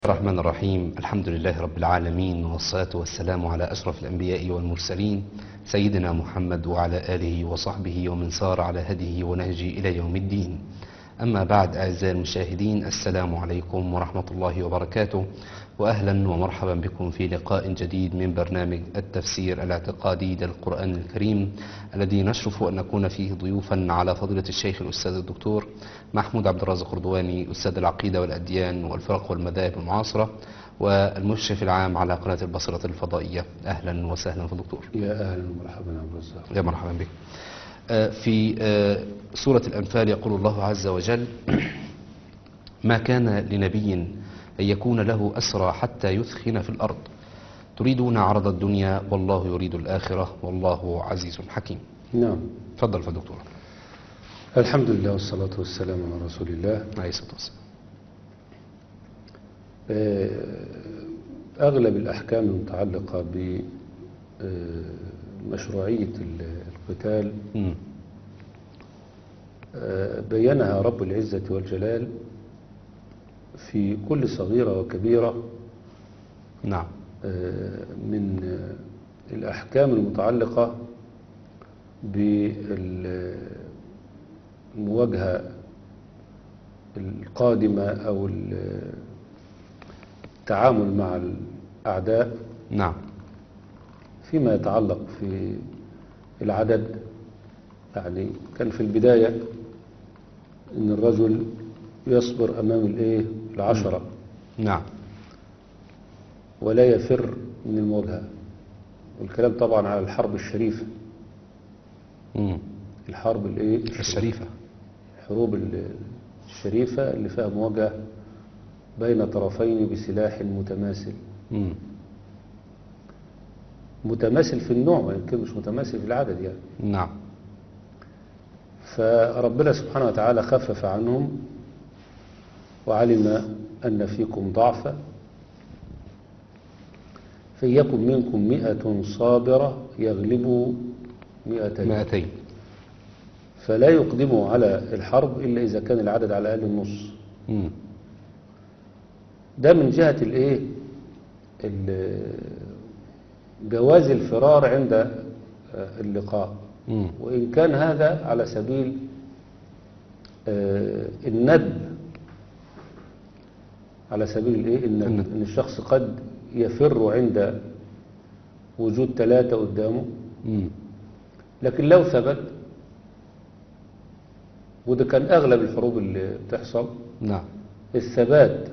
الرحمن الرحيم الحمد لله رب العالمين والصلاة والسلام على أشرف الأنبياء والمرسلين سيدنا محمد وعلى آله وصحبه ومن سار على هديه ونهجه إلى يوم الدين أما بعد أعزائي المشاهدين السلام عليكم ورحمة الله وبركاته وأهلا ومرحبا بكم في لقاء جديد من برنامج التفسير الاعتقادي للقرآن الكريم الذي نشرف أن نكون فيه ضيوفا على فضيلة الشيخ الأستاذ الدكتور محمود عبد الرازق قردواني أستاذ العقيدة والأديان والفرق والمذاهب المعاصرة والمشرف العام على قناة البصرة الفضائية أهلا وسهلا في الدكتور يا اهلا ومرحبا يا عبد الرزاق يا مرحبا بك آه، في آه، سورة الأنفال يقول الله عز وجل ما كان لنبي أن يكون له أسرى حتى يثخن في الأرض تريدون عرض الدنيا والله يريد الآخرة والله عزيز حكيم نعم تفضل يا دكتور الحمد لله والصلاة والسلام على رسول الله عليه الصلاة والسلام آه، أغلب الأحكام المتعلقة بمشروعية القتال مم. آه، بينها رب العزة والجلال في كل صغيرة وكبيرة نعم آه، من آه، الأحكام المتعلقة بالمواجهة القادمة أو التعامل مع الأعداء نعم فيما يتعلق في العدد يعني كان في البداية إن الرجل يصبر أمام الإيه العشرة نعم ولا يفر من المواجهة والكلام طبعا على الحرب الشريفة مم. الحرب الايه الشريفة الحروب ال- الشريفة اللي فيها مواجهة بين طرفين بسلاح متماثل مم. متماثل في النوع ويمكن مش متماثل في العدد يعني نعم فربنا سبحانه وتعالى خفف عنهم وعلم أن فيكم ضعفا فيكن منكم مئة صابرة يغلبوا مئتين مائتين فلا يقدموا على الحرب إلا إذا كان العدد على الأقل النص مم. ده من جهة الإيه ال- جواز الفرار عند آه، اللقاء مم. وإن كان هذا على سبيل آه، الندب على سبيل الإيه الندب الندب. إن الشخص قد يفر عند وجود ثلاثة قدامه مم. لكن لو ثبت وده كان أغلب الحروب اللي بتحصل نعم الثبات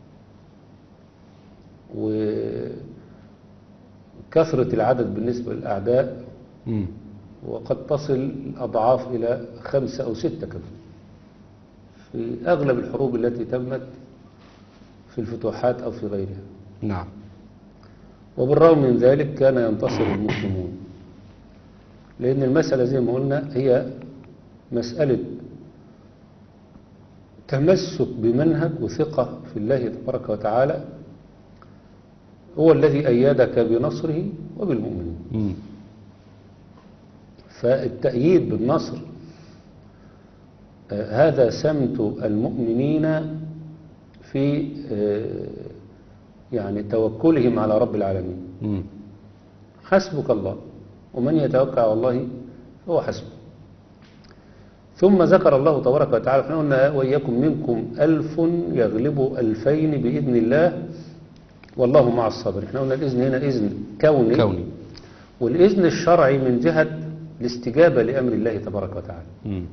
وكثرة العدد بالنسبة للأعداء مم. وقد تصل الأضعاف إلى خمسة أو ستة كمان في أغلب الحروب التي تمت في الفتوحات أو في غيرها نعم وبالرغم من ذلك كان ينتصر المسلمون لأن المسألة زي ما قلنا هي مسألة تمسك بمنهج وثقة في الله تبارك وتعالى هو الذي أيدك بنصره وبالمؤمنين مم. فالتأييد بالنصر آه، هذا سمت المؤمنين في آه، يعني توكلهم على رب العالمين مم. حسبك الله ومن يتوكل على الله هو حسبه ثم ذكر الله تبارك وتعالى احنا قلنا وإياكم منكم ألف يغلب ألفين بإذن الله والله مع الصبر احنا قلنا الإذن هنا إذن كوني, كوني والإذن الشرعي من جهة الاستجابة لأمر الله تبارك وتعالى مم.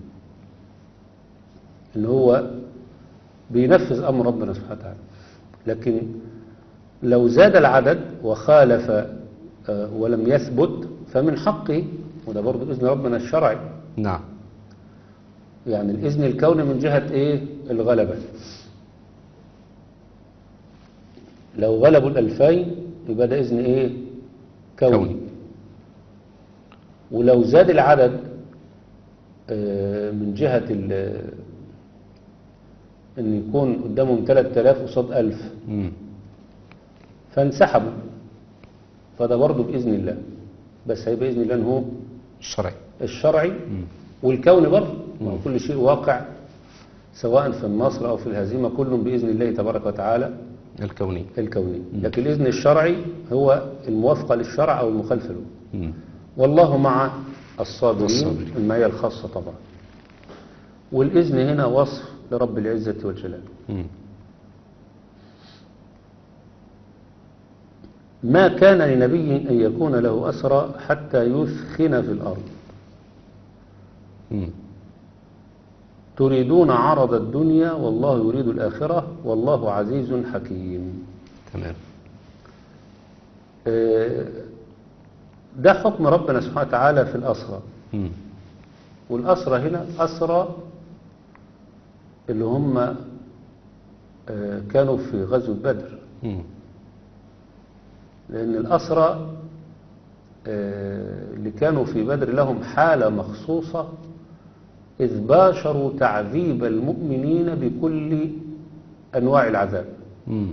إن هو بينفذ أمر ربنا سبحانه وتعالى لكن لو زاد العدد وخالف آه، ولم يثبت فمن حقه وده برضه إذن ربنا الشرعي نعم يعني الإذن الكوني من جهة إيه الغلبة لو غلبوا الألفين يبقى ده إذن إيه كوني, كوني. ولو زاد العدد آه، من جهة ال- ان يكون قدامهم 3000 قصاد 1000 مم. فانسحبوا فده برضه بإذن الله بس هيبقى بإذن الله إن هو الشرعي الشرعي والكوني برضه ما هو كل شيء واقع سواء في النصر أو في الهزيمة كل بإذن الله تبارك وتعالى الكوني الكوني لكن الإذن الشرعي هو الموافقة للشرع أو المخالفة له مم. والله مع الصابرين الصابرين. المعية الخاصة طبعا والإذن هنا وصف لرب العزة والجلال مم. ما كان لنبي أن يكون له أسرى حتى يثخن في الأرض مم. تريدون عرض الدنيا والله يريد الآخرة والله عزيز حكيم تمام آه، ده حكم ربنا سبحانه وتعالى في الأسرى مم. والأسرى هنا أسرى اللي هم آه، كانوا في غزوة بدر مم. لأن الأسرى آه، اللي كانوا في بدر لهم حالة مخصوصة إذ باشروا تعذيب المؤمنين بكل أنواع العذاب مم.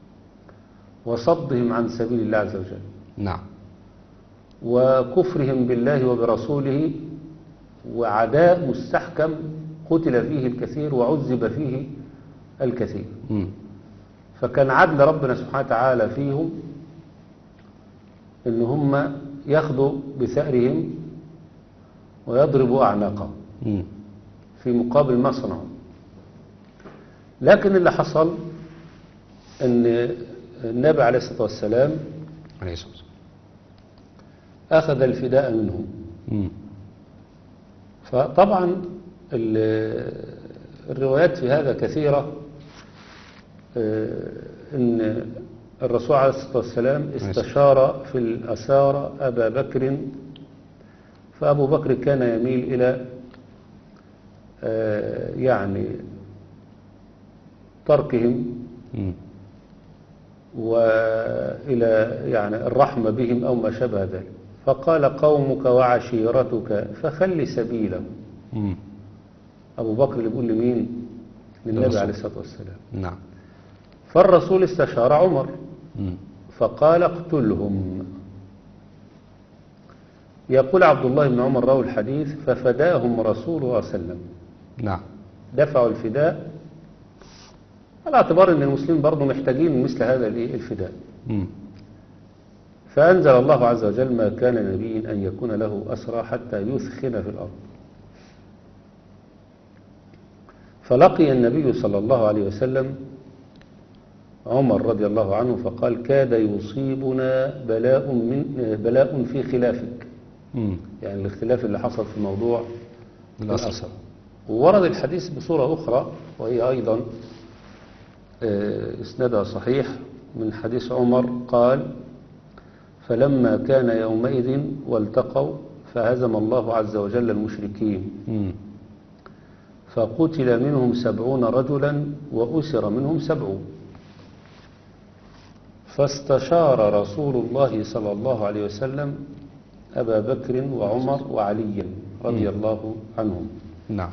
وصدهم عن سبيل الله عز وجل نعم وكفرهم بالله وبرسوله وعداء مستحكم قتل فيه الكثير وعذب فيه الكثير مم. فكان عدل ربنا سبحانه وتعالى فيهم ان هم ياخذوا بثأرهم ويضربوا أعناقهم مم. في مقابل ما صنعوا لكن اللي حصل ان النبي عليه الصلاة والسلام عليه الصلاة والسلام. أخذ الفداء منهم مم. فطبعا ال- الروايات في هذا كثيرة آه، ان الرسول عليه الصلاة والسلام استشار في الأسارة أبا بكر فأبو بكر كان يميل إلى آه، يعني تركهم مم. وإلى يعني الرحمة بهم أو ما شابه ذلك فقال قومك وعشيرتك فخل سبيلهم مم. أبو بكر اللي بيقول لمين للنبي للرسول. عليه الصلاة والسلام نعم فالرسول استشار عمر مم. فقال اقتلهم يقول عبد الله بن عمر راوي الحديث ففداهم رسول الله صلى الله عليه وسلم نعم دفعوا الفداء على اعتبار ان المسلمين برضه محتاجين مثل هذا الإيه؟ الفداء مم. فأنزل الله عز وجل ما كان نبي أن يكون له أسرى حتى يثخن في الأرض فلقي النبي صلى الله عليه وسلم عمر رضي الله عنه فقال كاد يصيبنا بلاء من بلاء في خلافك مم. يعني الاختلاف اللي حصل في موضوع الأسر الأسرى وورد الحديث بصورة أخرى وهي أيضا آه، إسنادها صحيح من حديث عمر قال فلما كان يومئذ والتقوا فهزم الله عز وجل المشركين مم. فقتل منهم سبعون رجلا وأسر منهم سبعون فاستشار رسول الله صلى الله عليه وسلم أبا بكر وعمر وعليا رضي الله عنهم نعم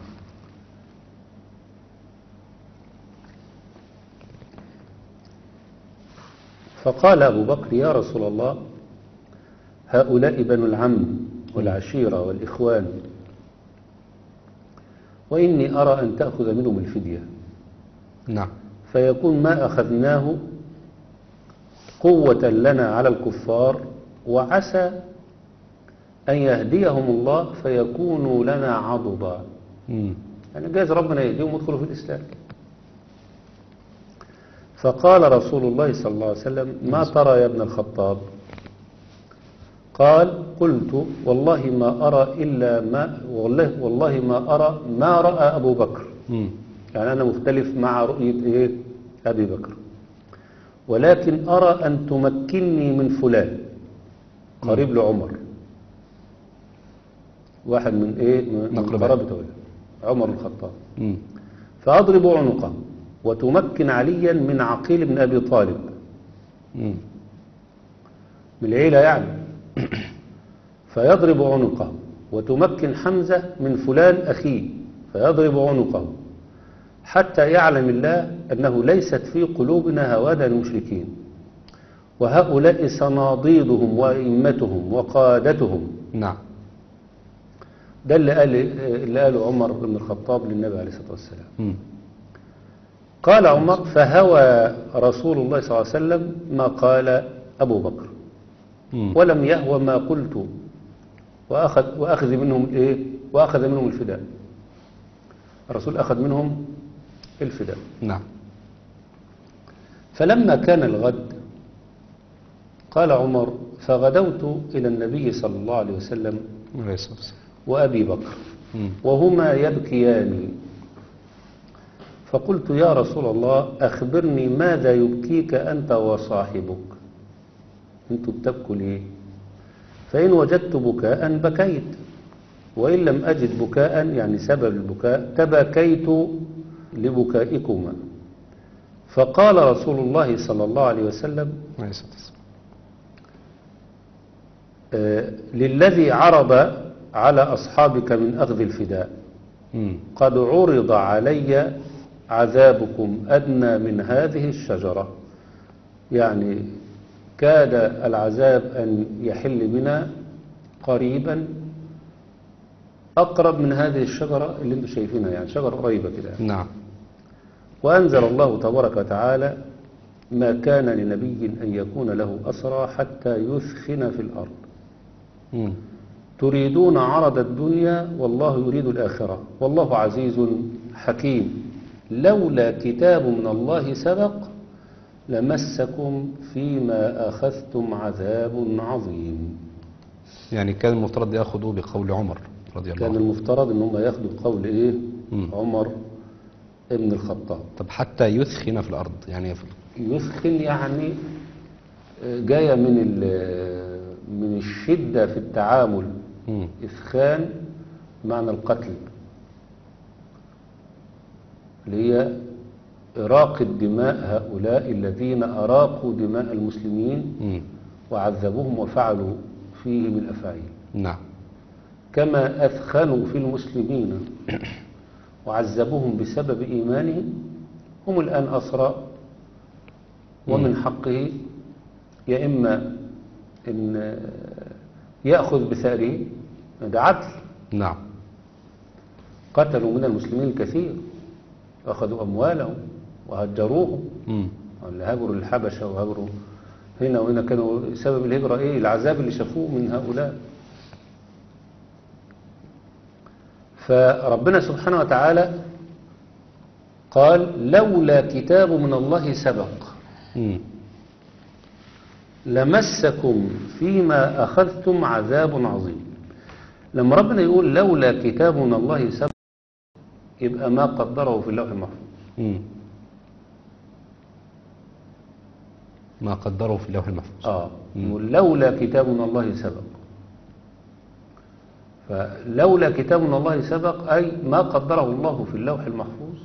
فقال أبو بكر يا رسول الله هؤلاء بنو العم والعشيرة والإخوان وإني أرى أن تأخذ منهم الفدية نعم فيكون ما أخذناه قوة لنا على الكفار وعسى أن يهديهم الله فيكونوا لنا عضدا مم. يعني جايز ربنا يهديهم ويدخلوا في الإسلام فقال رسول الله صلى الله عليه وسلم ما ترى يا ابن الخطاب قال قلت والله ما أرى إلا ما والله, والله ما أرى ما رأى أبو بكر مم. يعني أنا مختلف مع رؤية إيه أبي بكر ولكن أرى أن تمكنني من فلان قريب لعمر واحد من إيه من من أقرباء. قرابة أولاد عمر الخطاب مم. فأضرب عنقه وتمكن عليا من عقيل بن أبي طالب مم. من العيلة يعني فيضرب عنقه وتمكن حمزة من فلان أخيه فيضرب عنقه حتى يعلم الله أنه ليست في قلوبنا هوادة المشركين وهؤلاء صناديدهم وإمتهم وقادتهم نعم ده اللي قال اللي قاله عمر بن الخطاب للنبي عليه الصلاة والسلام مم. قال عمر فهوى رسول الله صلى الله عليه وسلم ما قال أبو بكر مم. ولم يهوى ما قلت وأخذ, وأخذ منهم إيه وأخذ منهم الفداء الرسول أخذ منهم الفداء نعم فلما كان الغد قال عمر فغدوت إلى النبي صلى الله عليه وسلم عليه الصلاة والسلام وأبي بكر مم. وهما يبكيان فقلت يا رسول الله أخبرني ماذا يبكيك أنت وصاحبك أنتوا بتبكوا ليه فإن وجدت بكاء بكيت وإن لم أجد بكاء يعني سبب البكاء تبكيت لبكائكما فقال رسول الله صلى الله عليه وسلم عليه الصلاة والسلام آه، للذي عرض على أصحابك من أخذ الفداء مم. قد عرض علي عذابكم أدنى من هذه الشجرة يعني كاد العذاب أن يحل بنا قريبا أقرب من هذه الشجرة اللي انتم شايفينها يعني شجرة قريبة كده نعم وأنزل الله تبارك وتعالى ما كان لنبي أن يكون له أسرى حتى يثخن في الأرض مم. تريدون عرض الدنيا والله يريد الآخرة والله عزيز حكيم لولا كتاب من الله سبق لمسكم فيما أخذتم عذاب عظيم يعني كان المفترض يأخذوا بقول عمر رضي الله كان عنه المفترض ان هم ياخدوا قول ايه مم. عمر ابن الخطاب طب حتى يثخن في الأرض يعني في يثخن يعني آه، جاية من ال- من الشدة في التعامل مم. إثخان معنى القتل اللي هي إراق الدماء هؤلاء الذين أراقوا دماء المسلمين مم. وعذبوهم وفعلوا فيهم الأفاعيل نعم كما أثخنوا في المسلمين وعذبوهم بسبب إيمانهم هم الآن أسرى ومن حقه يا إما أن يأخذ بثأره ده عدل نعم قتلوا من المسلمين الكثير أخذوا أموالهم وهجروهم مم. اللي هاجروا للحبشة وهاجروا هنا وهنا كانوا سبب الهجرة إيه العذاب اللي شافوه من هؤلاء فربنا سبحانه وتعالى قال لولا كتاب من الله سبق مم. لمسكم فيما أخذتم عذاب عظيم لما ربنا يقول لولا كتاب من الله سبق يبقى ما قدره في اللوح المحفوظ مم. ما قدره في اللوح المحفوظ آه يقول لولا كتاب من الله سبق فلولا كتاب من الله سبق أي ما قدره الله في اللوح المحفوظ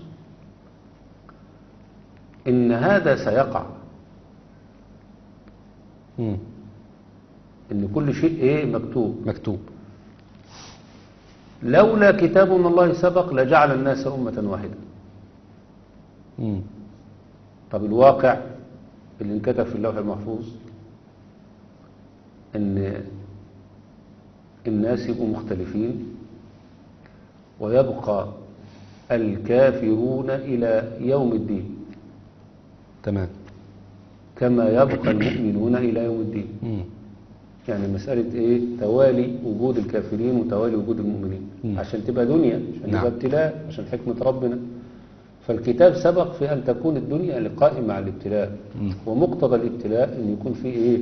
إن هذا سيقع مم. إن كل شيء إيه مكتوب مكتوب لولا كتاب من الله سبق لجعل الناس أمة واحدة مم. طب الواقع اللي انكتب في اللوح المحفوظ ان الناس يبقوا مختلفين ويبقى الكافرون إلى يوم الدين تمام كما يبقى المؤمنون إلى يوم الدين مم. يعني مسألة إيه توالي وجود الكافرين وتوالي وجود المؤمنين مم. عشان تبقى دنيا عشان نعم. تبقى ابتلاء عشان حكمة ربنا فالكتاب سبق في أن تكون الدنيا لقائمة مع الابتلاء مم. ومقتضى الابتلاء أن يكون فيه إيه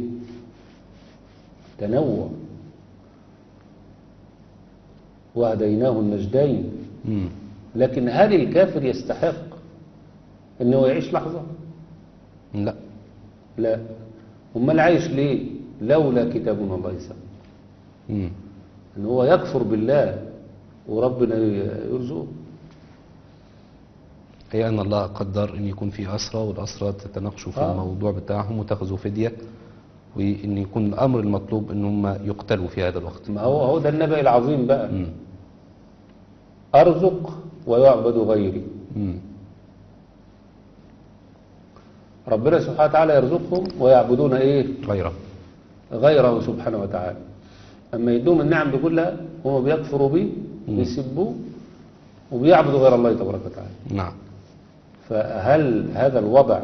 تنوع وهديناه النجدين مم. لكن هل الكافر يستحق أنه يعيش لحظة لا لا امال عايش ليه لولا كتاب من الله سبق مم. ان هو يكفر بالله وربنا يرزقه هي أن الله قدر أن يكون في أسرى والأسرى تتناقشوا في آه. الموضوع بتاعهم وتاخذوا فدية وأن يكون الأمر المطلوب أن هم يقتلوا في هذا الوقت ما هو هو ده النبأ العظيم بقى مم. ارزق ويعبد غيري مم. ربنا سبحانه وتعالى يرزقهم ويعبدون ايه غيره غيره سبحانه وتعالى اما يدوم النعم دي كلها هم بيكفروا به بيسبوه وبيعبدوا غير الله تبارك وتعالى نعم فهل هذا الوضع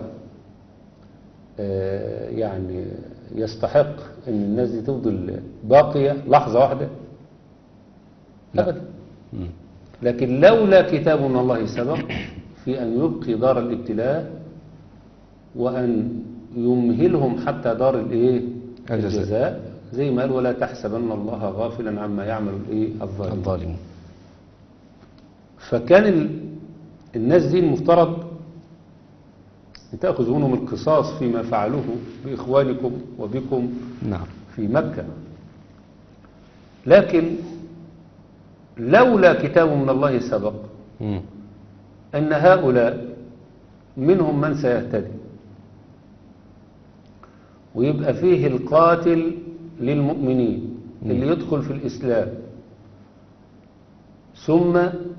آه، يعني يستحق ان الناس دي تفضل باقية لحظة واحدة لا. أبدا مم. لكن لولا كتاب من الله سبق في أن يبقي دار الابتلاء وأن يمهلهم حتى دار الإيه الجزاء. الجزاء زي ما قال ولا تحسبن الله غافلا عما يعمل الإيه الظالمون الظالمون فكان ال... الناس دي المفترض أن تأخذوا منهم القصاص فيما فعلوه بإخوانكم وبكم نعم في مكة لكن لولا كتاب من الله سبق مم. أن هؤلاء منهم من سيهتدي ويبقى فيه القاتل للمؤمنين اللي يدخل في الإسلام ثم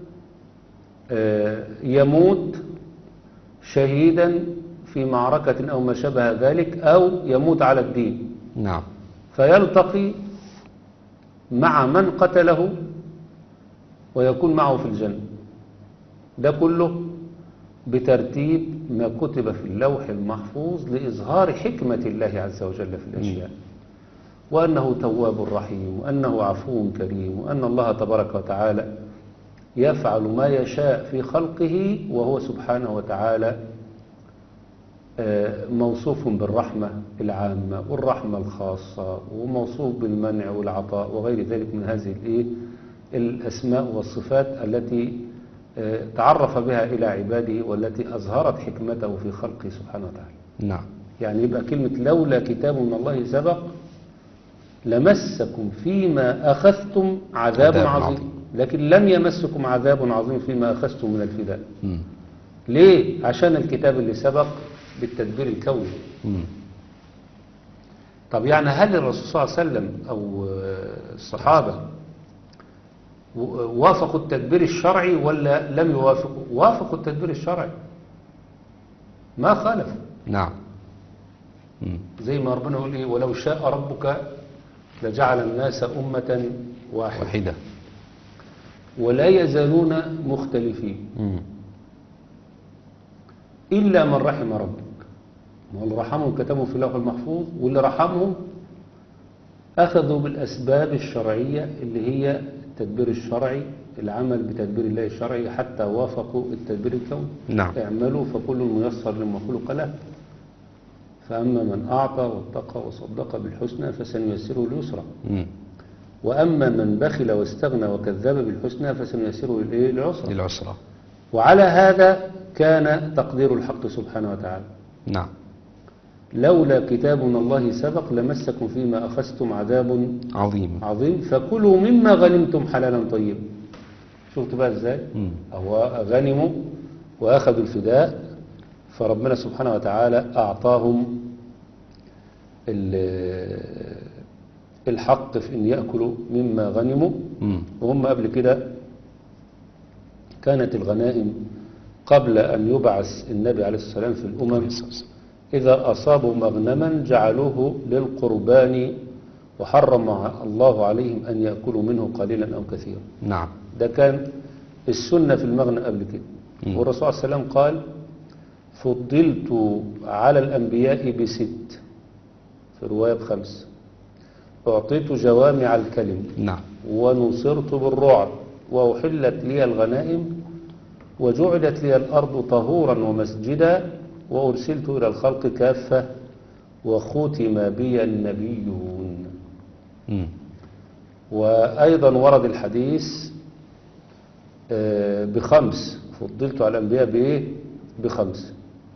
آه، يموت شهيدا في معركة أو ما شابه ذلك أو يموت على الدين نعم فيلتقي مع من قتله ويكون معه في الجنة ده كله بترتيب ما كتب في اللوح المحفوظ لإظهار حكمة الله عز وجل في الأشياء وأنه تواب رحيم وأنه عفو كريم وأن الله تبارك وتعالى يفعل ما يشاء في خلقه وهو سبحانه وتعالى آه، موصوف بالرحمة العامة والرحمة الخاصة وموصوف بالمنع والعطاء وغير ذلك من هذه الإيه؟ الأسماء والصفات التي آه، تعرف بها إلى عباده والتي أظهرت حكمته في خلقه سبحانه وتعالى نعم يعني يبقى كلمة لولا كتاب من الله سبق لمسكم فيما أخذتم عذاب عذاب عظيم عظيم. لكن لم يمسكم عذاب عظيم فيما أخذتم من الفداء مم. ليه؟ عشان الكتاب اللي سبق بالتدبير الكوني مم. طب يعني هل الرسول صلى الله عليه وسلم أو آه، الصحابة و- وافقوا التدبير الشرعي ولا لم يوافقوا وافقوا التدبير الشرعي ما خالفوا نعم مم. زي ما ربنا يقول ايه ولو شاء ربك لجعل الناس أمة واحدة واحدة ولا يزالون مختلفين مم. إلا من رحم ربك ما هو اللي رحمهم كتبوا في اللوح المحفوظ واللي رحمهم أخذوا بالأسباب الشرعية اللي هي التدبير الشرعي العمل بتدبير الله الشرعي حتى وافقوا التدبير الكوني نعم اعملوا فكل ميسر لما خلق له فأما من أعطى واتقى وصدق بالحسنى فسنيسره اليسرى مم. وأما من بخل واستغنى وكذب بالحسنى فسنيسره للإيه؟ للعسرى للعسرة وعلى هذا كان تقدير الحق سبحانه وتعالى نعم لولا كتاب من الله سبق لمسكم فيما أخذتم عذاب عظيم عظيم فكلوا مما غنمتم حلالا طيبا شفت بقى ازاي مم. هو غنموا وأخذوا الفداء فربنا سبحانه وتعالى أعطاهم ال- الحق في أن يأكلوا مما غنموا مم. وهم قبل كده كانت الغنائم قبل أن يبعث النبي عليه الصلاة والسلام في الأمم إذا أصابوا مغنما جعلوه للقربان وحرم الله عليهم أن يأكلوا منه قليلا أو كثيرا نعم ده كان السنة في المغنى قبل كده مم. والرسول صلى الله عليه وسلم قال فضلت على الأنبياء بست في رواية بخمس أعطيت جوامع الكلم نعم ونصرت بالرعب وأحلت لي الغنائم وجعلت لي الأرض طهورا ومسجدا وأرسلت إلى الخلق كافة وختم بي النبيون مم. وأيضا ورد الحديث آه، بخمس فضلت على الأنبياء بإيه؟ بخمس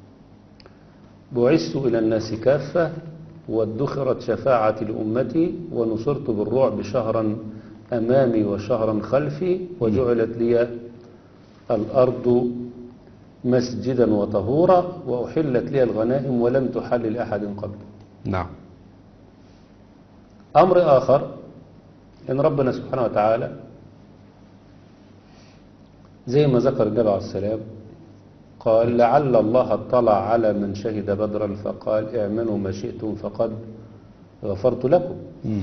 بعثت إلى الناس كافة وادخرت شفاعتي لأمتي ونصرت بالرعب شهرا أمامي وشهرا خلفي وجعلت لي الأرض مسجدا وطهورا وأحلت لي الغنائم ولم تحل لأحد قبل نعم أمر آخر إن ربنا سبحانه وتعالى زي ما ذكر النبي عليه السلام قال لعل الله اطلع على من شهد بدرا فقال اعملوا ما شئتم فقد غفرت لكم مم.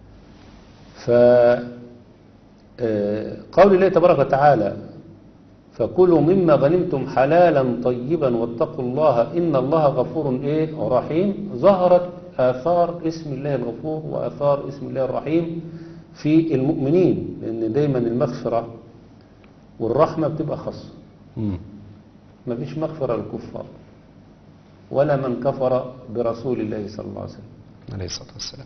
ف آه، قول الله تبارك وتعالى فكلوا مما غنمتم حلالا طيبا واتقوا الله إن الله غفور إيه رحيم ظهرت آثار اسم الله الغفور وآثار اسم الله الرحيم في المؤمنين لأن دايما المغفرة والرحمة بتبقى خاصة مم. ما فيش مغفرة للكفار ولا من كفر برسول الله صلى الله عليه وسلم عليه الصلاة والسلام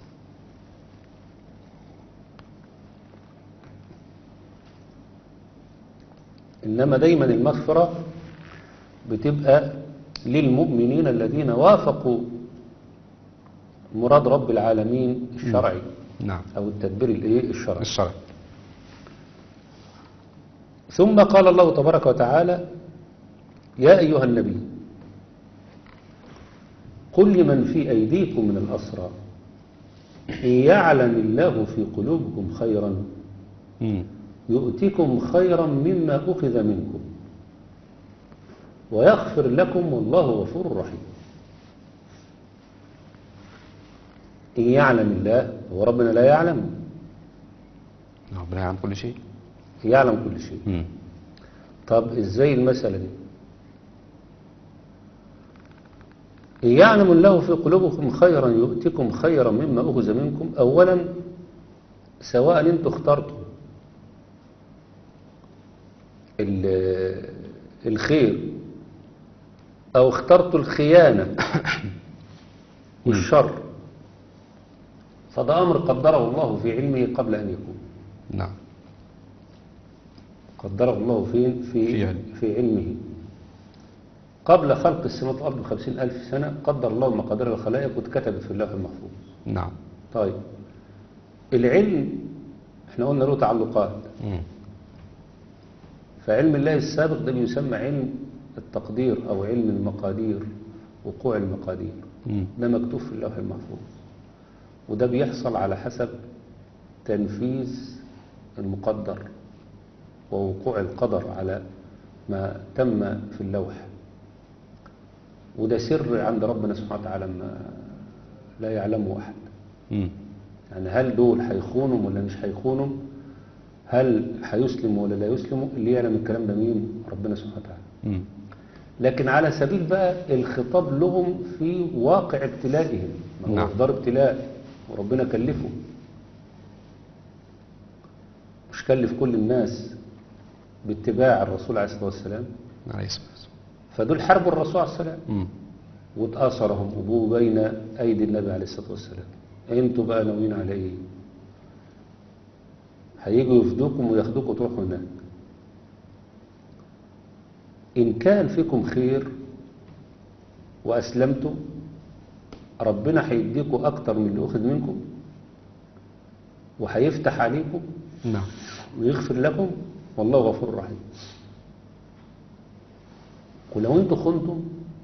إنما دايما المغفرة بتبقى للمؤمنين الذين وافقوا مراد رب العالمين الشرعي نعم أو التدبير الإيه الشرعي الشرع ثم قال الله تبارك وتعالى يا أيها النبي قل لمن في أيديكم من الأسرى إن يعلم الله في قلوبكم خيرا مم. يؤتكم خيرا مما أخذ منكم ويغفر لكم والله غفور رحيم إن يعلم الله هو ربنا لا يعلم ربنا يعلم كل شيء يعلم كل شيء مم. طب ازاي المسألة دي إن يعلم الله في قلوبكم خيرا يؤتكم خيرا مما أخذ منكم أولا سواء انتوا اخترتوا ال- الخير أو اخترتوا الخيانة والشر فده أمر قدره الله في علمه قبل أن يكون نعم قدره الله فين في في علم. في علمه قبل خلق السماوات والأرض بخمسين ألف سنة قدر الله مقادير الخلائق واتكتبت في اللوح المحفوظ نعم طيب العلم احنا قلنا له تعلقات مم. فعلم الله السابق ده بيسمى علم التقدير أو علم المقادير وقوع المقادير مم. ده مكتوب في اللوح المحفوظ وده بيحصل على حسب تنفيذ المقدر ووقوع القدر على ما تم في اللوح وده سر عند ربنا سبحانه وتعالى ما لا يعلمه أحد مم. يعني هل دول هيخونوا ولا مش هيخونوا هل هيسلموا ولا لا يسلموا اللي يعلم الكلام ده مين ربنا سبحانه وتعالى مم. لكن على سبيل بقى الخطاب لهم في واقع ابتلائهم ما هو نعم. في دار ابتلاء وربنا كلفه مش كلف كل الناس باتباع الرسول عليه الصلاة والسلام عليه الصلاة والسلام فدول حاربوا الرسول عليه الصلاة والسلام مم. واتأثرهم أبوه بين أيدي النبي عليه الصلاة والسلام انتوا بقى ناويين على ايه هيجوا يفدوكم وياخدوكم تروحوا هناك إن كان فيكم خير وأسلمتم ربنا هيديكم أكتر من اللي أخذ منكم وهيفتح عليكم نعم ويغفر لكم والله غفور رحيم ولو انتوا خنتم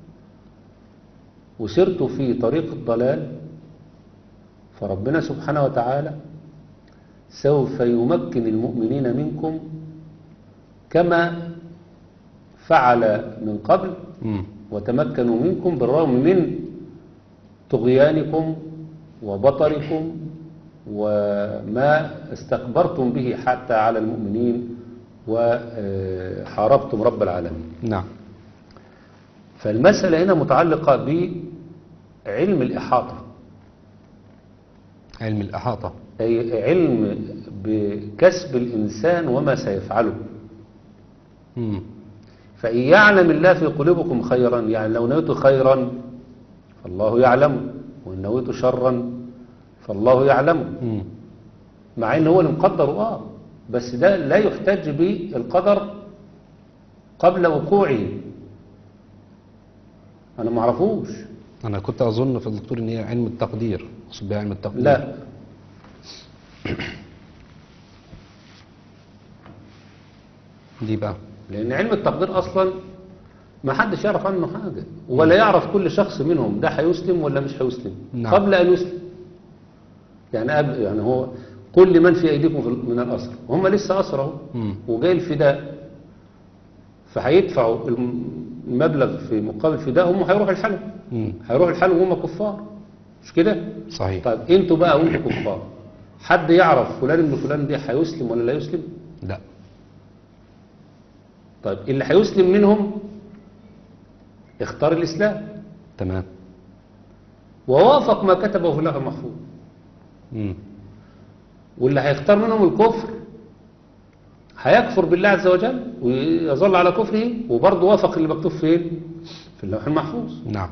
وسرتوا في طريق الضلال فربنا سبحانه وتعالى سوف يمكن المؤمنين منكم كما فعل من قبل مم. وتمكنوا منكم بالرغم من طغيانكم وبطركم وما استكبرتم به حتى على المؤمنين وحاربتم رب العالمين نعم فالمسألة هنا متعلقة بعلم الإحاطة علم الإحاطة أي علم بكسب الإنسان وما سيفعله مم. فإن يعلم الله في قلوبكم خيرا يعني لو نويت خيرا فالله يعلم وإن نويت شرا فالله يعلم مم. مع ان هو اللي مقدر اه بس ده لا يحتج بالقدر قبل وقوعه انا ما اعرفوش أنا كنت أظن في الدكتور إن هي علم التقدير أقصد بها علم التقدير لا دي بقى لان علم التقدير اصلا ما حدش يعرف عنه حاجه ولا يعرف كل شخص منهم ده هيسلم ولا مش هيسلم نعم. قبل ان يسلم يعني قبل يعني هو كل من في ايديكم في- من الاسر وهم لسه اسرى اهو مم. وجاي الفداء فهيدفعوا الم- المبلغ في مقابل فداء هم هيروحوا الحلم مم. هيروحوا الحلم وهم كفار مش كده صحيح طيب انتوا بقى وانتوا كفار حد يعرف فلان ابن فلان دي هيسلم ولا لا يسلم لا طيب اللي هيسلم منهم اختار الإسلام تمام ووافق ما كتبه في اللوح المحفوظ مم. واللي هيختار منهم الكفر هيكفر بالله عز وجل ويظل على كفره وبرضه وافق اللي مكتوب فين في اللوح المحفوظ نعم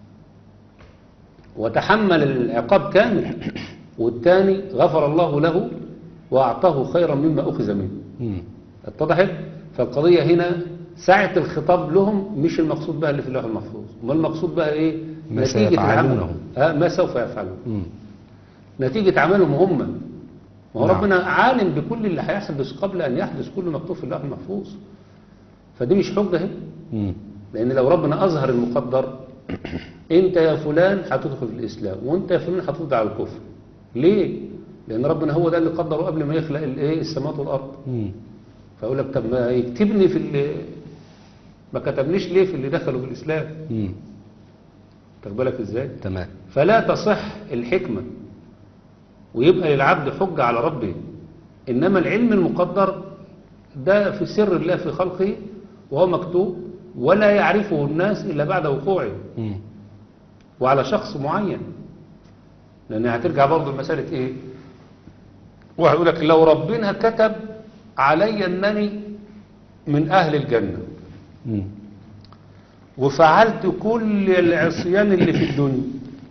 وتحمل العقاب كامل والثاني غفر الله له وأعطاه خيرا مما أخذ منه مم. اتضحت فالقضية هنا ساعة الخطاب لهم مش المقصود بها اللي في اللوح المحفوظ ما المقصود بها ايه ما سيفعلونه. آه ما سوف يفعلون مم. نتيجة عملهم هم ما هو نعم. ربنا عالم بكل اللي هيحدث قبل أن يحدث كل مكتوب في اللوح المحفوظ فدي مش حجة هنا مم. لأن لو ربنا أظهر المقدر أنت يا فلان هتدخل في الإسلام وأنت يا فلان هترد على الكفر ليه؟ لأن ربنا هو ده اللي قدره قبل ما يخلق الإيه السماوات والأرض مم. فأقول لك طب ما يكتبني في اللي ما كتبنيش ليه في اللي دخلوا في الإسلام مم. تاخد بالك إزاي؟ تمام فلا تصح الحكمة ويبقى للعبد حجة على ربه إنما العلم المقدر ده في سر الله في خلقه وهو مكتوب ولا يعرفه الناس إلا بعد وقوعه مم. وعلى شخص معين لأن هترجع برضه لمسألة إيه وهيقول لك لو ربنا كتب علي أنني من أهل الجنة مم. وفعلت كل العصيان اللي في الدنيا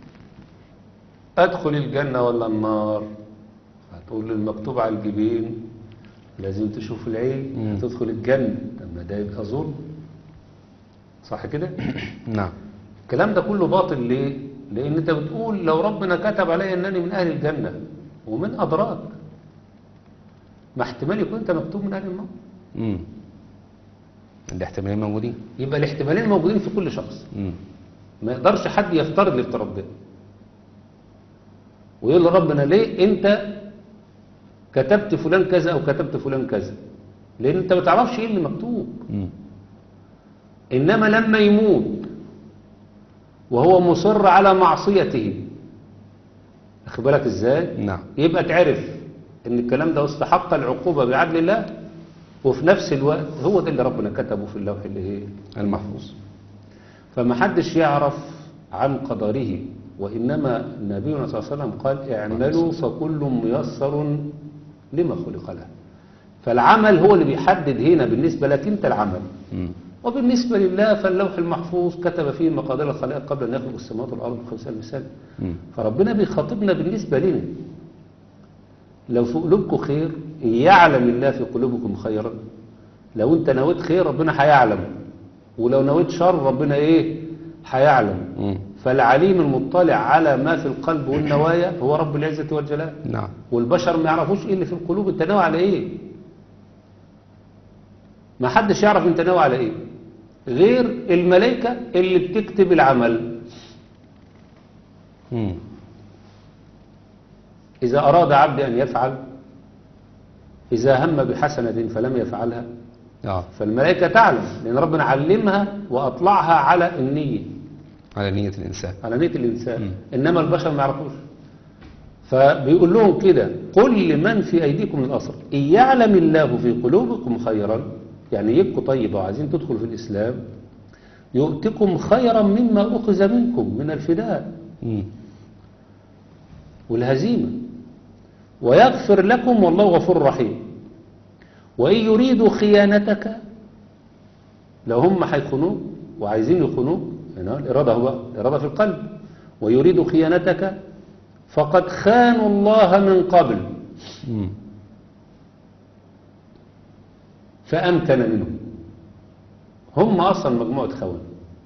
أدخل الجنة ولا النار هتقول لي المكتوب على الجبين لازم تشوف العين مم. تدخل الجنة طب ما ده يبقى ظلم صح كده نعم الكلام ده كله باطل ليه لان انت بتقول لو ربنا كتب علي انني من اهل الجنة ومن ادراك ما احتمال يكون انت مكتوب من اهل النار مم. الاحتمالين موجودين يبقى الاحتمالين موجودين في كل شخص مم. ما يقدرش حد يفترض الافتراض ده ويقول لربنا ليه انت كتبت فلان كذا او كتبت فلان كذا لان انت ما تعرفش ايه اللي مكتوب مم. انما لما يموت وهو مصر على معصيته اخد بالك ازاي نعم يبقى تعرف ان الكلام ده استحق العقوبة بعدل الله وفي نفس الوقت هو ده اللي ربنا كتبه في اللوح اللي ايه المحفوظ فما حدش يعرف عن قدره وإنما نبينا صلى الله عليه وسلم قال اعملوا فكل ميسر لما خلق له فالعمل هو اللي بيحدد هنا بالنسبة لك انت العمل مم. وبالنسبة لله فاللوح المحفوظ كتب فيه مقادير الخلائق قبل أن يخلق السماوات والأرض بخمسين مثال مم. فربنا بيخاطبنا بالنسبة لنا لو في قلوبكم خير يعلم الله في قلوبكم خيرا لو انت نويت خير ربنا هيعلم ولو نويت شر ربنا ايه هيعلم مم. فالعليم المطلع على ما في القلب والنوايا هو رب العزة والجلال نعم والبشر ما يعرفوش ايه اللي في القلوب انت ناوي على ايه ما حدش يعرف انت ناوي على ايه غير الملائكة اللي بتكتب العمل مم. إذا أراد عبد أن يفعل إذا هم بحسنة فلم يفعلها اه فالملائكة تعلم لأن ربنا علمها وأطلعها على النية على نية الإنسان على نية الإنسان مم. إنما البشر ما يعرفوش فبيقول لهم كده قل لمن في أيديكم من الأسر إن يعلم الله في قلوبكم خيرا يعني يبقوا طيبة وعايزين تدخلوا في الإسلام يؤتكم خيرا مما أخذ منكم من الفداء مم. والهزيمة ويغفر لكم والله غفور رحيم وإن يريدوا خيانتك لو هم هيخونوك وعايزين يخونوك هنا الإرادة هو الإرادة في القلب ويريدوا خيانتك فقد خانوا الله من قبل مم. فأمكن منهم هم أصلا مجموعة خوان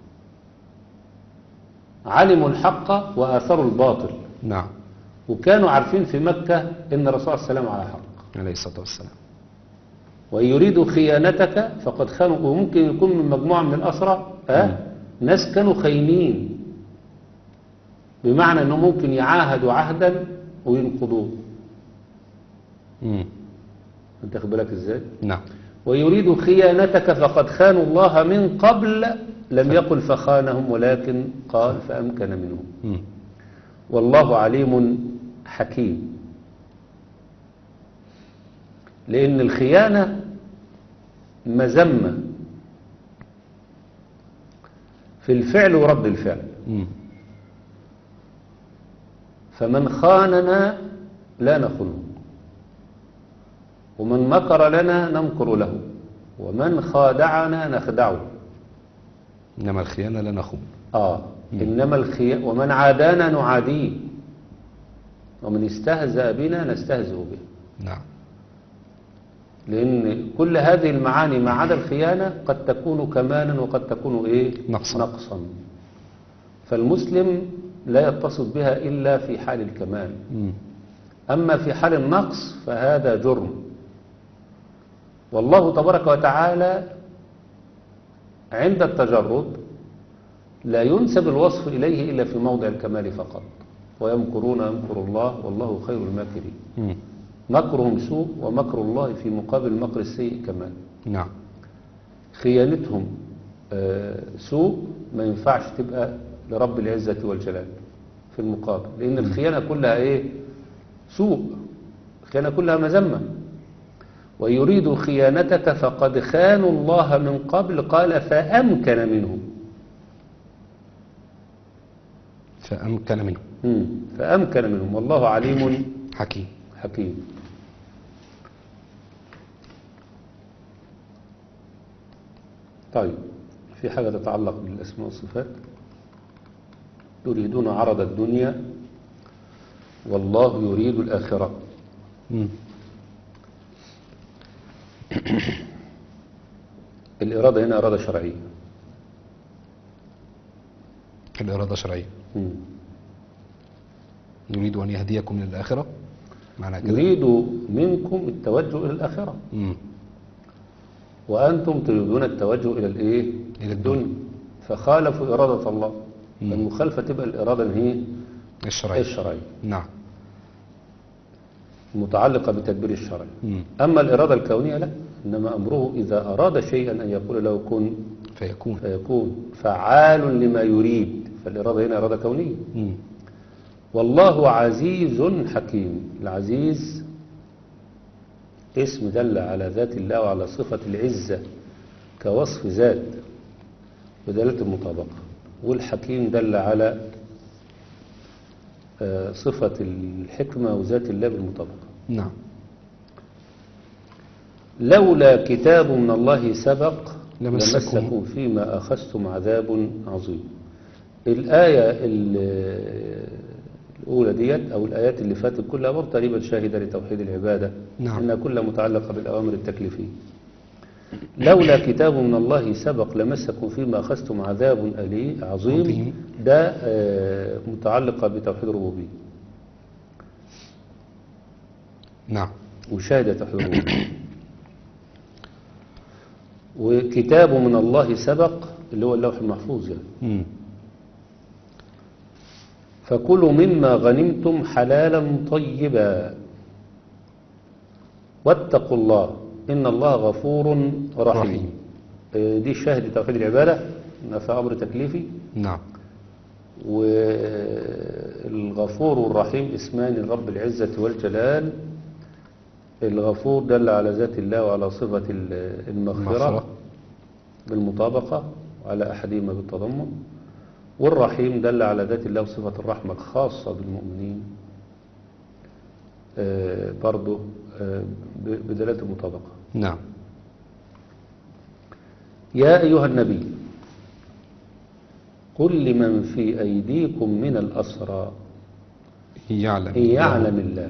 علموا الحق وآثروا الباطل نعم وكانوا عارفين في مكة إن الرسول صلى الله عليه وسلم على حق عليه الصلاة والسلام وإن يريدوا خيانتك فقد خانوا وممكن يكون من مجموعة من الأسرى أه؟ ناس كانوا خاينين بمعنى أنه ممكن يعاهدوا عهدا وينقضوه مم. أنت خد بالك إزاي نعم ويريد خيانتك فقد خانوا الله من قبل لم يقل فخانهم ولكن قال فأمكن منهم مم. والله عليم حكيم لأن الخيانة مذمة في الفعل ورد الفعل مم. فمن خاننا لا نخنه ومن مكر لنا نمكر له ومن خادعنا نخدعه إنما الخيانة لا نخون آه إنما الخي... ومن عادانا نعاديه ومن استهزأ بنا نستهزئ به نعم لأن كل هذه المعاني ما عدا الخيانة قد تكون كمالا وقد تكون إيه؟ نقصا. نقصا فالمسلم لا يتصف بها إلا في حال الكمال مم. أما في حال النقص فهذا جرم والله تبارك وتعالى عند التجرد لا ينسب الوصف إليه إلا في موضع الكمال فقط ويمكرون يمكر الله والله خير الماكرين مم. مكرهم سوء ومكر الله في مقابل المكر السيء كمان نعم خيانتهم آه، سوء ما ينفعش تبقى لرب العزة والجلال في المقابل لأن الخيانة كلها إيه سوء الخيانة كلها مذمة ويريد خيانتك فقد خانوا الله من قبل قال فأمكن منهم فأمكن منه مم. فأمكن منهم والله عليم حكيم حكيم طيب في حاجة تتعلق بالأسماء والصفات يريدون عرض الدنيا والله يريد الآخرة مم. الإرادة هنا إرادة شرعية الإرادة شرعية مم. يريد أن يهديكم إلى الآخرة معنى كده يريد منكم التوجه إلى الآخرة مم. وأنتم تريدون التوجه إلى الإيه؟ إلى الدنيا فخالفوا إرادة الله المخالفة تبقى الإرادة اللي هي الشرعية الشرعية نعم المتعلقة بتدبير الشرع مم. أما الإرادة الكونية لا إنما أمره إذا أراد شيئا أن يقول له كن فيكون فيكون فعال لما يريد فالإرادة هنا إرادة كونية مم. والله عزيز حكيم العزيز اسم دل على ذات الله وعلى صفة العزة كوصف ذات بدلالة المطابقة والحكيم دل على آه، صفة الحكمة وذات الله بالمطابقة نعم لولا كتاب من الله سبق لمسكم. لمسكم فيما أخذتم عذاب عظيم الآية ال- الأولى ديت أو الآيات اللي فاتت كلها برضه تقريبا شاهدة لتوحيد العبادة نعم. إنها كلها متعلقة بالأوامر التكليفية لولا كتاب من الله سبق لمسكم فيما أخذتم عذاب ألي عظيم عظيم. ده آه، متعلقة بتوحيد الربوبية نعم وشاهد توحيد الربوبية وكتاب من الله سبق اللي هو اللوح المحفوظ يعني مم. فكلوا مما غنمتم حلالا طيبا واتقوا الله إن الله غفور رحيم رحيم. آه، دي شاهد توحيد العبادة إنها في أمر تكليفي نعم والغفور الرحيم اسمان لرب العزة والجلال الغفور دل على ذات الله وعلى صفة ال- المغفرة المغفرة. بالمطابقة وعلى أحدهما بالتضمن والرحيم دل على ذات الله وصفة الرحمة الخاصة بالمؤمنين آه، برضه آه، ب- بدلالة المطابقة نعم يا أيها النبي قل لمن في أيديكم من الأسرى يعلم إن يعلم الله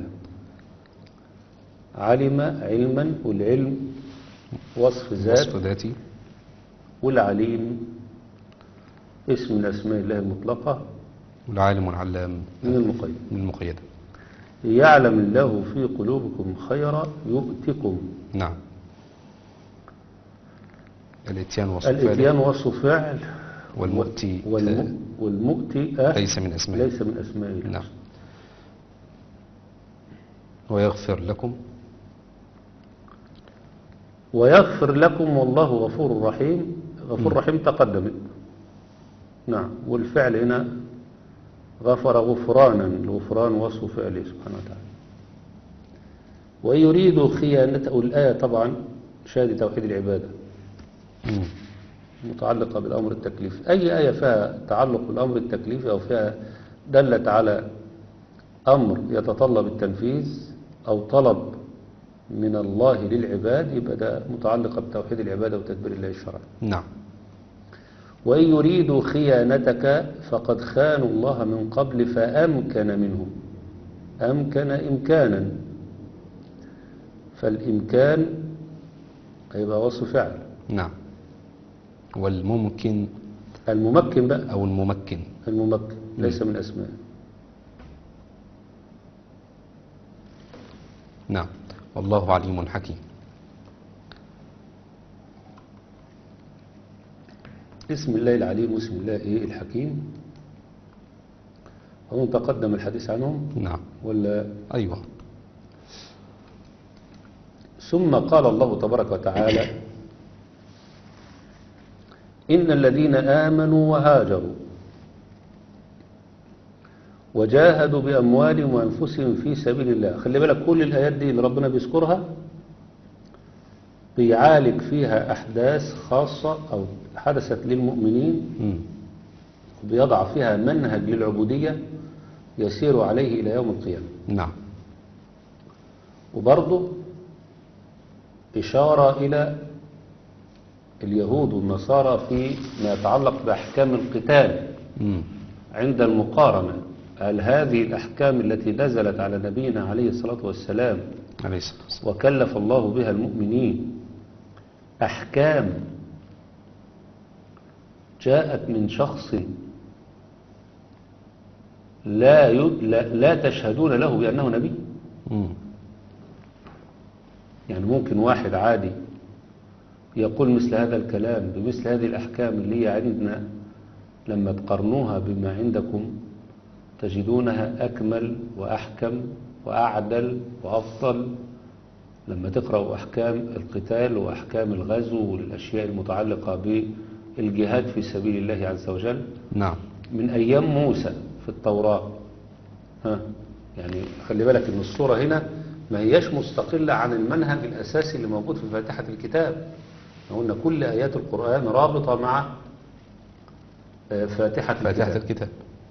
علم علما والعلم وصف ذات وصف ذاتي والعليم اسم من أسماء الله المطلقة والعالم والعلام من المقيد من المقيدة يعلم الله في قلوبكم خيرا يؤتكم نعم الاتيان وصف الاتيان وصف فعل والمؤتي والم... والمؤتي آه ليس من أسمائه ليس من أسماء الله نعم ويغفر لكم ويغفر لكم والله غفور رحيم غفور رحيم تقدمت نعم والفعل هنا غفر غفرانا الغفران وصف فعله سبحانه وتعالى ويريد خيانته الآية طبعا شهادة توحيد العبادة مم. متعلقة بالأمر التكليفي أي آية فيها تعلق بالأمر التكليفي أو فيها دلت على أمر يتطلب التنفيذ أو طلب من الله للعباد يبقى ده متعلقة بتوحيد العبادة وتدبير الله الشرعي نعم وإن يريدوا خيانتك فقد خانوا الله من قبل فأمكن منهم أمكن إمكانا فالإمكان هيبقى وصف فعل نعم والممكن الممكن بقى أو الممكن الممكن ليس من أسماء نعم والله عليم حكيم اسم الله العليم واسم الله إيه الحكيم هم تقدم الحديث عنهم نعم ولا أيوة ثم قال الله تبارك وتعالى إن الذين آمنوا وهاجروا وجاهدوا بأموالهم وأنفسهم في سبيل الله خلي بالك كل الآيات دي اللي ربنا بيذكرها بيعالج فيها أحداث خاصة أو حدثت للمؤمنين مم. بيضع فيها منهج للعبودية يسير عليه إلى يوم القيامة نعم وبرضه إشارة إلى اليهود والنصارى في ما يتعلق بأحكام القتال مم. عند المقارنة هل هذه الأحكام التي نزلت على نبينا عليه الصلاة والسلام عليه الصلاة والسلام وكلف الله بها المؤمنين أحكام جاءت من شخص لا, ي... لا, لا تشهدون له بأنه نبي مم. يعني ممكن واحد عادي يقول مثل هذا الكلام بمثل هذه الأحكام اللي هي عندنا لما تقارنوها بما عندكم تجدونها أكمل وأحكم وأعدل وأفضل لما تقرأوا أحكام القتال وأحكام الغزو والأشياء المتعلقة بالجهاد في سبيل الله عز وجل نعم من أيام موسى في التوراة ها يعني خلي بالك ان الصورة هنا ما هياش مستقلة عن المنهج الأساسي اللي موجود في فاتحة الكتاب إحنا قلنا كل آيات القرآن رابطة مع آه، فاتحة, فاتحة الكتاب الكتاب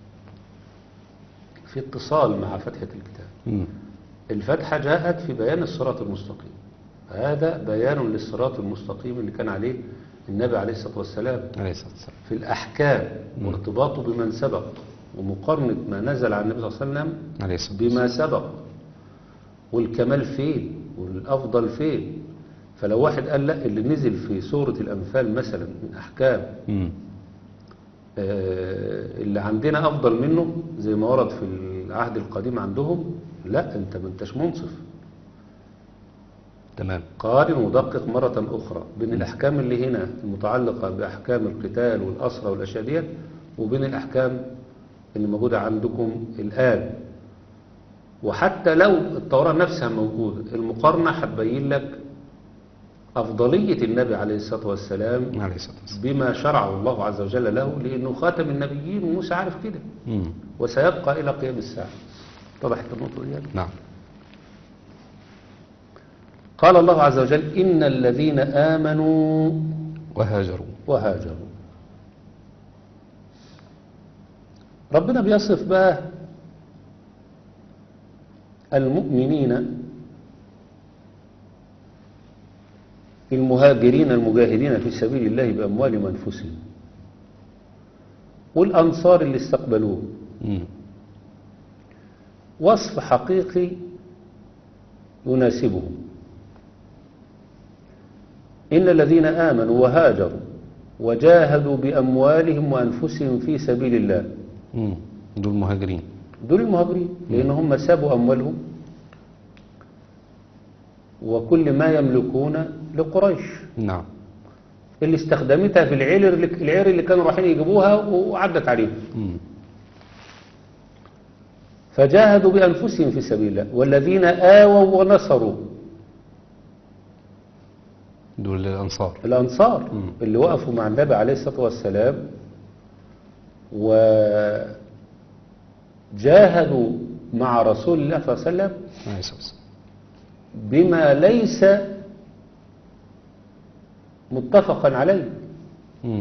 في اتصال مع فتحة الكتاب مم. الفتحة جاءت في بيان الصراط المستقيم هذا بيان للصراط المستقيم اللي كان عليه النبي عليه الصلاة والسلام عليه الصلاة والسلام في الأحكام مم. وارتباطه بمن سبق ومقارنة ما نزل عن النبي صلى الله عليه وسلم عليه الصلاة والسلام بما سبق والكمال فين والأفضل فين فلو واحد قال لا اللي نزل في سورة الأنفال مثلا من أحكام مم. آه، اللي عندنا أفضل منه زي ما ورد في العهد القديم عندهم لا أنت ما انتش منصف تمام قارن ودقق مرة أخرى بين الأحكام اللي هنا المتعلقة بأحكام القتال والأسرة والأشياء ديت وبين الأحكام اللي موجودة عندكم الآن وحتى لو التوراة نفسها موجودة المقارنة هتبين لك أفضلية النبي عليه الصلاة والسلام عليه الصلاة والسلام بما شرعه الله عز وجل له لأنه خاتم النبيين وموسى عارف كده مم. وسيبقى إلى قيام الساعة طبعا النقطة دي نعم قال الله عز وجل إن الذين آمنوا وهاجروا وهاجروا ربنا بيصف بقى المؤمنين المهاجرين المجاهدين في سبيل الله بأموالهم وأنفسهم والأنصار اللي استقبلوه مم. وصف حقيقي يناسبهم إن الذين آمنوا وهاجروا وجاهدوا بأموالهم وأنفسهم في سبيل الله مم. دول مهاجرين دول المهاجرين لأن هم سابوا أموالهم وكل ما يملكون لقريش نعم اللي استخدمتها في العير اللي, العير اللي كانوا رايحين يجيبوها وعدت عليهم مم. فجاهدوا بأنفسهم في سبيل الله والذين آووا ونصروا دول الأنصار الأنصار مم. اللي وقفوا مع النبي عليه الصلاة والسلام وجاهدوا مع رسول الله صلى الله عليه وسلم عليه الصلاة والسلام بما ليس متفقا عليه مم.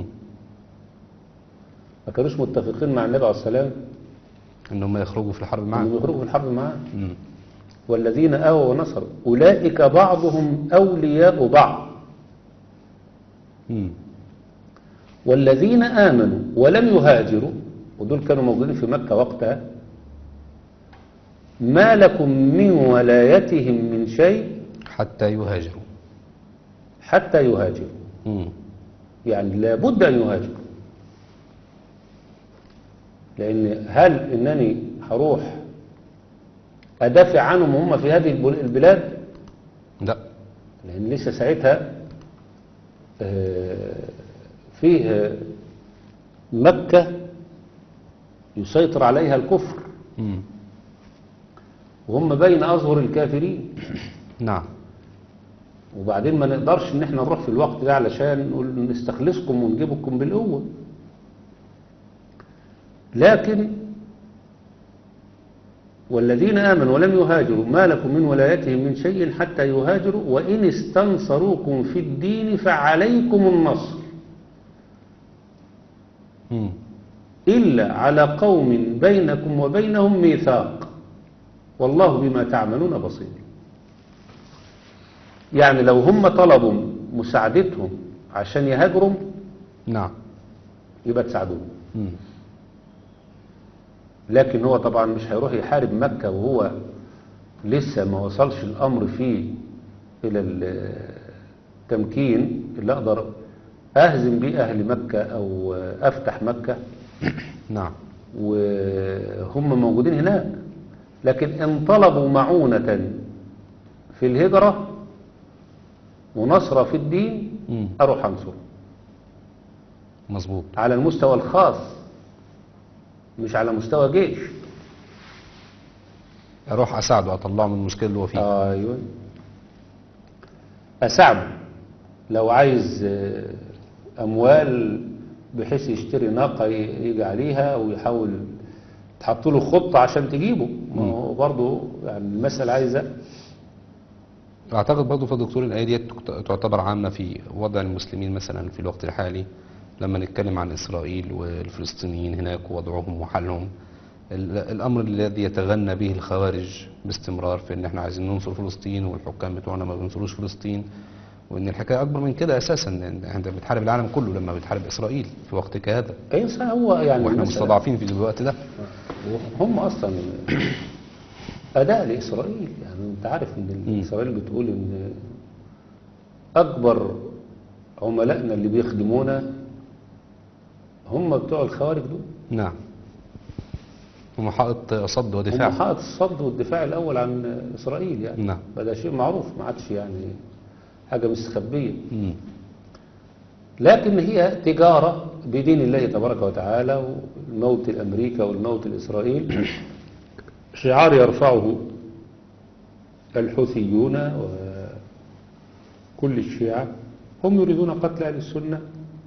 ما كانوش متفقين مع النبي عليه السلام ان هم يخرجوا في الحرب معاه انهم يخرجوا في الحرب معاه مم. والذين آووا ونصروا أولئك بعضهم أولياء بعض مم. والذين آمنوا ولم يهاجروا ودول كانوا موجودين في مكة وقتها ما لكم من ولايتهم من شيء حتى يهاجروا حتى يهاجروا مم. يعني لابد أن يهاجروا لأن هل إنني هروح أدافع عنهم هم في هذه البل- البلاد لا لأن لسه ساعتها آه، فيه آه، مكة يسيطر عليها الكفر مم. وهم بين أظهر الكافرين نعم وبعدين ما نقدرش ان احنا نروح في الوقت ده علشان نقول نستخلصكم ونجيبكم بالقوة لكن والذين آمنوا ولم يهاجروا ما لكم من ولايتهم من شيء حتى يهاجروا وإن استنصروكم في الدين فعليكم النصر مم. إلا على قوم بينكم وبينهم ميثاق والله بما تعملون بصير يعني لو هم طلبوا مساعدتهم عشان يهاجروا نعم يبقى تساعدوهم مم. لكن هو طبعا مش هيروح يحارب مكة وهو لسه ما وصلش الأمر فيه إلى التمكين اللي أقدر أهزم بيه أهل مكة أو أفتح مكة نعم وهم موجودين هناك لكن إن طلبوا معونة في الهجرة ونصرة في الدين مم. أروح أنصر مظبوط على المستوى الخاص مش على مستوى جيش اروح اساعده اطلعه من المشكله اللي هو فيها ايوه اساعده لو عايز آه، اموال بحيث يشتري ناقه ي- يجي عليها ويحاول تحط له خطه عشان تجيبه ما هو برضه يعني المساله عايزه اعتقد برضه في دكتور الايه دي تعتبر عامه في وضع المسلمين مثلا في الوقت الحالي لما نتكلم عن اسرائيل والفلسطينيين هناك ووضعهم وحالهم ال- الامر الذي يتغنى به الخوارج باستمرار في ان احنا عايزين ننصر فلسطين والحكام بتوعنا ما بينصروش فلسطين وان الحكايه اكبر من كده اساسا ان انت بتحارب العالم كله لما بتحارب اسرائيل في وقت كهذا اي صح هو يعني واحنا المسألة- مستضعفين في الوقت ده هم اصلا اداء لاسرائيل يعني انت عارف ان مم. اسرائيل بتقول ان اكبر عملائنا اللي بيخدمونا هم بتوع الخوارج دول نعم هم حائط صد ودفاع هم حائط الصد والدفاع الاول عن اسرائيل يعني نعم. فده شيء معروف ما عادش يعني حاجه مستخبيه مم. لكن هي تجاره بدين الله تبارك وتعالى والموت الامريكا والموت الاسرائيل شعار يرفعه الحوثيون وكل الشيعة هم يريدون قتل أهل السنة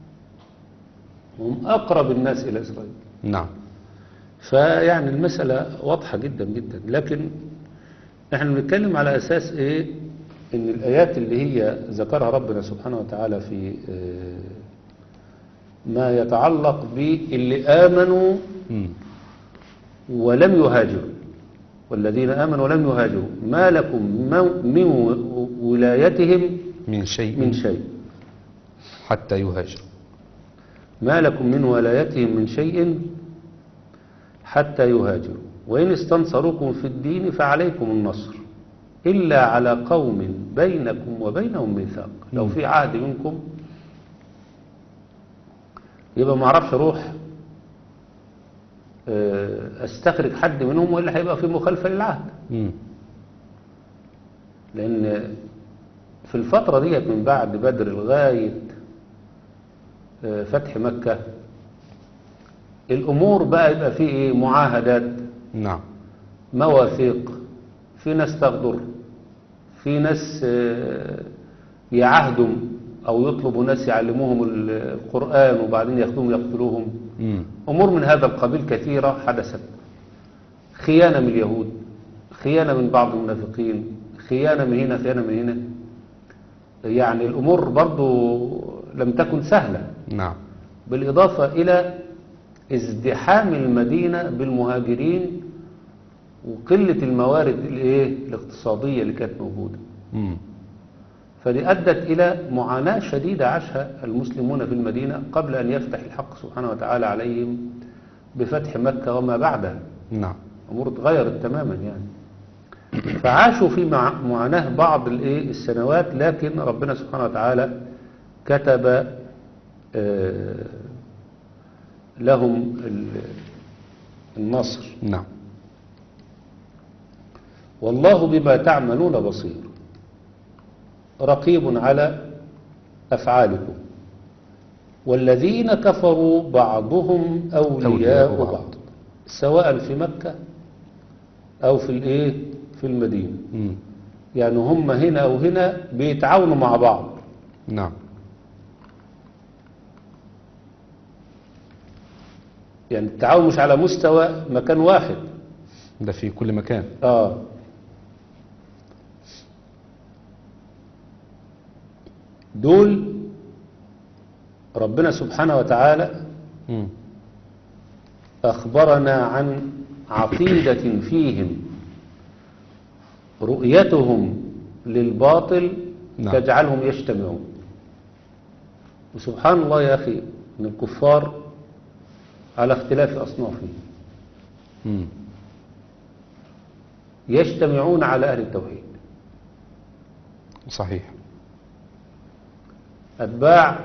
هم أقرب الناس إلى إسرائيل نعم فيعني المسألة واضحة جدا جدا لكن نحن بنتكلم على أساس إيه إن الآيات اللي هي ذكرها ربنا سبحانه وتعالى في آه، ما يتعلق باللي آمنوا مم. ولم يهاجروا والذين آمنوا ولم يهاجروا ما لكم مو- من و- ولايتهم من شيء من شيء حتى يهاجر ما لكم من ولايتهم من شيء حتى يهاجروا وإن استنصروكم في الدين فعليكم النصر إلا على قوم بينكم وبينهم ميثاق لو مم. في عهد منكم يبقى ما اعرفش اروح آه، استخرج حد منهم ولا هيبقى في مخالفة للعهد مم. لأن في الفترة ديت من بعد بدر لغاية آه، فتح مكة الأمور بقى يبقى فيه إيه معاهدات نعم مواثيق في ناس تغدر في ناس آه، يعهدوا أو يطلبوا ناس يعلموهم ال- القرآن وبعدين ياخدوهم يقتلوهم مم. أمور من هذا القبيل كثيرة حدثت خيانة من اليهود خيانة من بعض المنافقين خيانة من هنا خيانة من هنا يعني الأمور برضو لم تكن سهلة نعم بالإضافة إلى ازدحام المدينة بالمهاجرين وقلة الموارد الايه الاقتصادية اللي كانت موجودة مم. فدي أدت إلى معاناة شديدة عاشها المسلمون في المدينة قبل أن يفتح الحق سبحانه وتعالى عليهم بفتح مكة وما بعدها نعم أمور اتغيرت تماما يعني فعاشوا في مع- معاناة بعض الايه السنوات لكن ربنا سبحانه وتعالى كتب آه، لهم ال- النصر نعم والله بما تعملون بصير رقيب على أفعالكم والذين كفروا بعضهم أولياء أولياء بعض. بعض سواء في مكة أو في الإيه في المدينة مم. يعني هم هنا أو هنا بيتعاونوا مع بعض نعم يعني التعاون مش على مستوى مكان واحد ده في كل مكان آه دول ربنا سبحانه وتعالى مم. أخبرنا عن عقيدة فيهم رؤيتهم للباطل نعم. تجعلهم يجتمعون وسبحان الله يا أخي أن الكفار على اختلاف أصنافهم مم. يجتمعون على أهل التوحيد صحيح أتباع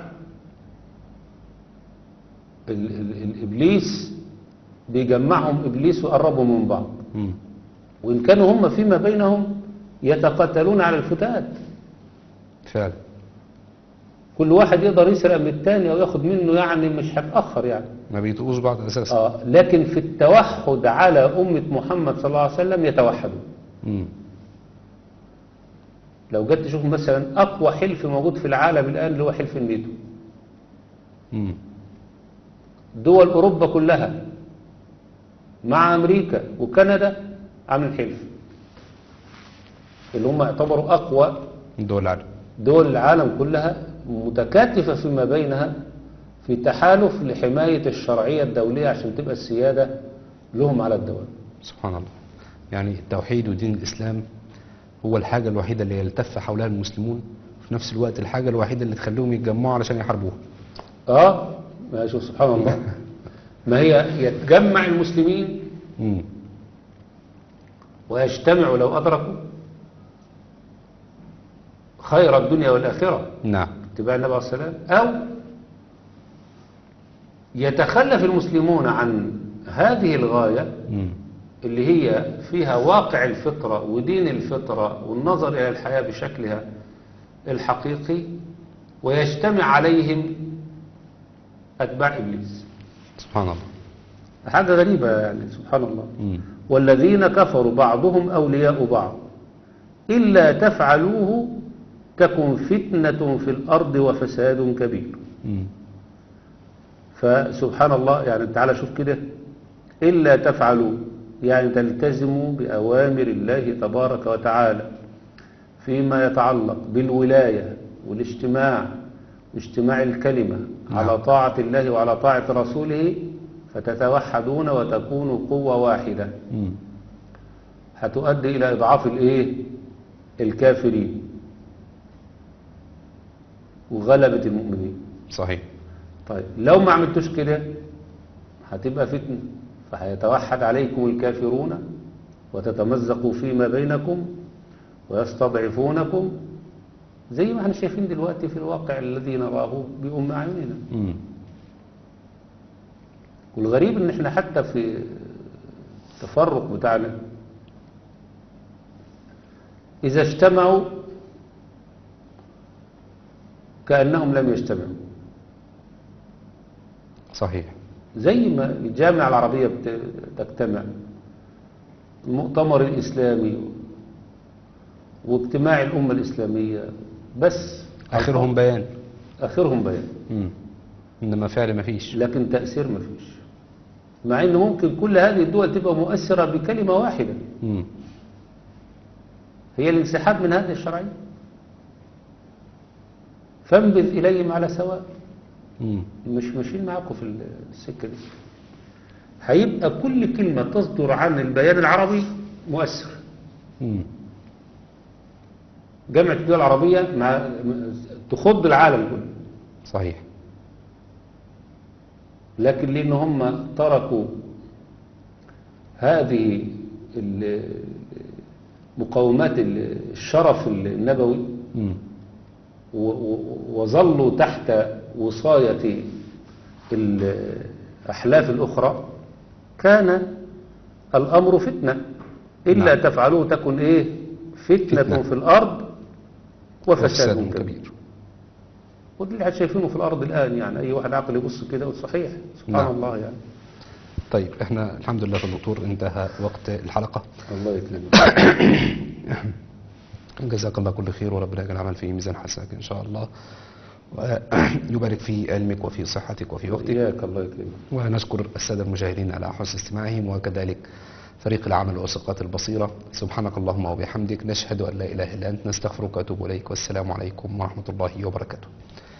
ال ال الإبليس بيجمعهم إبليس وقربهم من بعض مم. وإن كانوا هم فيما بينهم يتقاتلون على الفتات فعلا كل واحد يقدر يسرق من التاني أو ياخد منه يعني مش هتأخر يعني ما بيطقوش بعض أساسا آه لكن في التوحد على أمة محمد صلى الله عليه وسلم يتوحدون مم. لو جيت تشوف مثلا أقوى حلف موجود في العالم الآن اللي هو حلف الناتو مم. دول أوروبا كلها مع أمريكا وكندا عاملين حلف اللي هم يعتبروا أقوى دول العالم دول العالم كلها متكاتفة فيما بينها في تحالف لحماية الشرعية الدولية عشان تبقى السيادة لهم على الدول سبحان الله يعني التوحيد ودين الإسلام هو الحاجة الوحيدة اللي يلتف حولها المسلمون في نفس الوقت الحاجة الوحيدة اللي تخليهم يتجمعوا علشان يحاربوها اه ما شوف سبحان الله ما هي يتجمع المسلمين مم. ويجتمعوا لو أدركوا خير الدنيا والآخرة نعم اتباع النبي عليه السلام أو يتخلف المسلمون عن هذه الغاية مم. اللي هي فيها واقع الفطرة ودين الفطرة والنظر إلى الحياة بشكلها الحقيقي ويجتمع عليهم أتباع إبليس سبحان الله حاجة غريبة يعني سبحان الله مم. والذين كفروا بعضهم أولياء بعض إلا تفعلوه تكن فتنة في الأرض وفساد كبير مم. فسبحان الله يعني تعالى شوف كده إلا تفعلوا يعني تلتزموا بأوامر الله تبارك وتعالى فيما يتعلق بالولاية والاجتماع واجتماع الكلمة نعم. على طاعة الله وعلى طاعة رسوله فتتوحدون وتكونوا قوة واحدة مم. هتؤدي إلى إضعاف الإيه الكافرين وغلبة المؤمنين صحيح طيب لو ما عملتوش كده هتبقى فتنة فهيتوحد عليكم الكافرون وتتمزقوا فيما بينكم ويستضعفونكم زي ما احنا شايفين دلوقتي في الواقع الذي نراه بأم أعيننا مم. والغريب ان احنا حتى في التفرق بتاعنا إذا اجتمعوا كأنهم لم يجتمعوا صحيح زي ما الجامعة العربية بت- تجتمع المؤتمر الإسلامي واجتماع الأمة الإسلامية بس آخرهم بيان آخرهم بيان مم. إنما فعل ما فيش لكن تأثير ما فيش مع إن ممكن كل هذه الدول تبقى مؤثرة بكلمة واحدة مم. هي الانسحاب من هذه الشرعية فانبذ إليهم على سواء مم. مش ماشيين معاكم في السكة دي هيبقى كل كلمة تصدر عن البيان العربي مؤثر مم. جامعة الدول العربية مع تخض العالم كله صحيح لكن لأن هم تركوا هذه ال- مقومات الشرف النبوي مم. و- و- وظلوا تحت وصاية الأحلاف الأخرى كان الأمر فتنة إلا نعم. تفعلوه تكن إيه فتنة, فتنة. في الأرض وفساد وفساد كبير كبير ودي اللي شايفينه في الأرض الآن يعني أي واحد عاقل يبص كده يقول صحيح سبحان نعم. الله يعني طيب احنا الحمد لله يا دكتور انتهى وقت الحلقة الله يكرمك جزاك الله كل خير وربنا يجعل العمل في ميزان حسنك ان شاء الله ويبارك في علمك وفي صحتك وفي وقتك إياك الله يكرمك ونشكر السادة المشاهدين على حسن استماعهم وكذلك فريق العمل وثقات البصيرة سبحانك اللهم وبحمدك نشهد أن لا إله إلا أنت نستغفرك ونتوب إليك والسلام عليكم ورحمة الله وبركاته